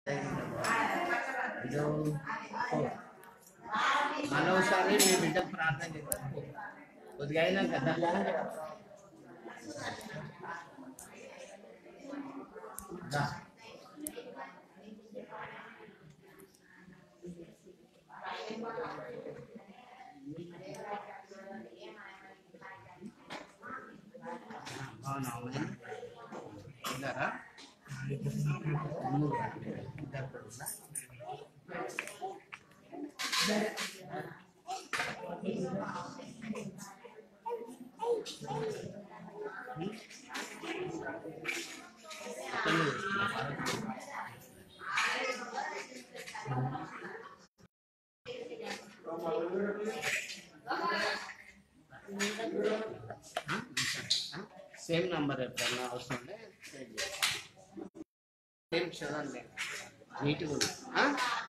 ఇదో పో. మళ్ళీ ఒకసారి మీ బిడ్డ ప్రార్థన చేద్దాం పో. కొద్దిగా అయినా కదా దా. అవునా అవునా ఇద్దరా ముగ్గురు. ఇద్దరు కొడుకులా? పెళ్లి చేసుకున్నావా? సేమ్ నంబర్ ఎప్పుడన్నా అవసరం ఉంటే సేవ్ చేసుకో. సేమ్ చూడండి నీట్గా ఉంది ఆ?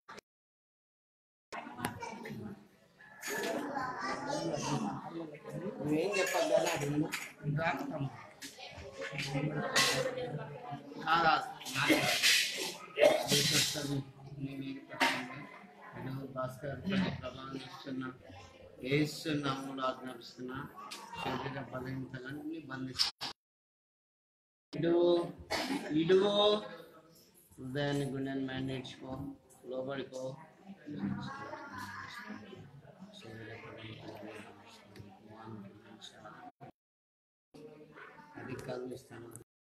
నువ్వేం చెప్పద్దు అని అడిగిన రాకటం కాదు నాకు వస్తుంది నేను ఏడిపోతుంది నేను భాస్కర్ పల్లి ప్రభావం ఇస్తున్నా వేస్తున్నాము ఆజ్ఞాపిస్తున్నా శరీర బలహీనతలన్నీ బంధిస్తున్నా ఇడు ఇడుగో హృదయాన్ని గుండెని మైండ్ నేర్చుకో లోబడికో శరీర బలహీనతలన్నీ బంధిస్తున్నా. అది కలుస్తాను